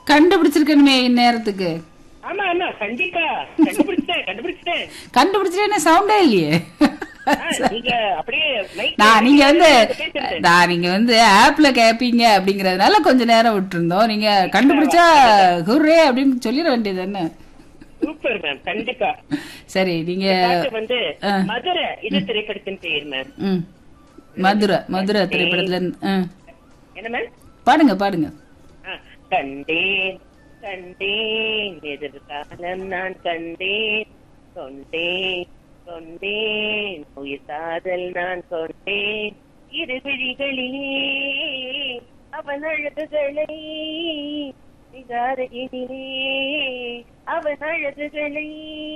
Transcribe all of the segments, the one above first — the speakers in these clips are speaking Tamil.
கண்டுபிடிச்சிருக்கணுமே இந்நேரத்துக்கு ஆமா ஆமா கண்டிப்பா கண்டுபிடிச்சிட்டேன் கண்டுபிடிச்சிட்டேன் கண்டுபிடிச்சிட்டே சவுண்டே இல்லையே ஆ, நீங்க அப்படியே night நான் நீங்க வந்து பேசுறது. நான் நீங்க வந்து ஆப்ல கேப்பீங்க அப்படிங்கறதுனால கொஞ்ச நேரம் விட்டுருந்தோம் நீங்க கண்டுபிடிச்சா ஹுர்ரே அப்படின்னு சொல்லிட வேண்டியது என்ன சூப்பர் மேம் கண்டிப்பா சரி நீங்க பாட்டு வந்து ஆ. மதுரை இது திரைப்படத்தின் பெயர் மேம் ம் மதுரை மதுரை திரைப்படத்துல இருந்து- ஆ. என்ன மேம் பாடுங்க பாடுங்க ஆ, கண்டேன் கண்டேன் எதிர்காலம் நான் கண்டேன் கொண்டேன் கொண்டேன் உயிர் காதல் நான் கொண்டேன் இரு விழிகளிலே அவன் அழகுகளை நிகாரையிலே அவன் அழகுகளை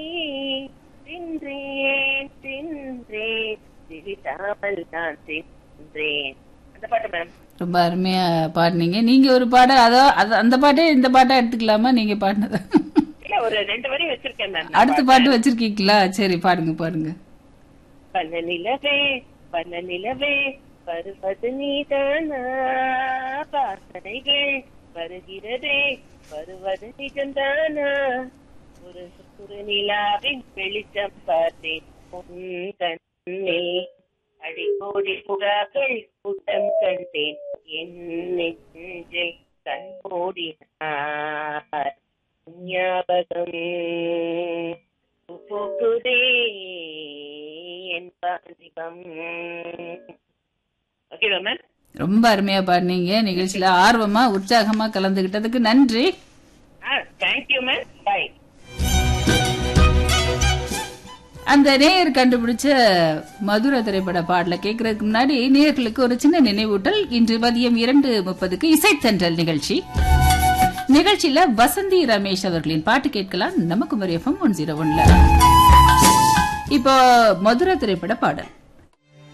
தின்றேன் தின்றேன் திவிட்டாமல் நான் தின்றேன் அந்த பாட்டு மேம் ரொம்ப அருமையா பாடுனீங்க நீங்க ஒரு பாட அதோ அது அந்த பாட்டே இந்த பாட்டா எடுத்துக்கலாமா நீங்க பாடினது இல்ல ஒரு ரெண்டு வரி வச்சிருக்கேன் மேம் அடுத்த பாட்டு வச்சிருக்கீங்களா சரி பாடுங்க பாடுங்க பண்ண நிலவே பண்ண நிலவே வருவது நீதானா வாசனைகள் வருகிறதே வருவது நிஜம்தானா ஒரு ஒரு நிலாவின் வெளிச்சம் பார்த்தேன் உன் கண்ணில் அடிக்கோடி புறாக்கள் கூட்டம் கண்டேன் என் நெஞ்சில் கண் மூடினார் ஞாபகம் பூக்குதே என் பாதிபம் ஓகேவா மேம் ரொம்ப அருமையா பாடுனீங்க நிகழ்ச்சியில ஆர்வமா உற்சாகமா கலந்துகிட்டதுக்கு நன்றி ஆ தேங்க்யூ மேம் பாய் அந்த நேயர் கண்டுபிடிச்ச மதுரை திரைப்பட பாடல கேட்கறதுக்கு முன்னாடி நேயர்களுக்கு ஒரு சின்ன நினைவூட்டல் இன்று மதியம் இரண்டு முப்பதுக்கு இசைத்தன்றல் நிகழ்ச்சி நிகழ்ச்சியில வசந்தி ரமேஷ் அவர்களின் பாட்டு கேட்கலாம் நமக்கு ஒரு எஃப்எம் ஒன் ஜீரோ ஒன்ல இப்போ மதுரை திரைப்பட பாடல்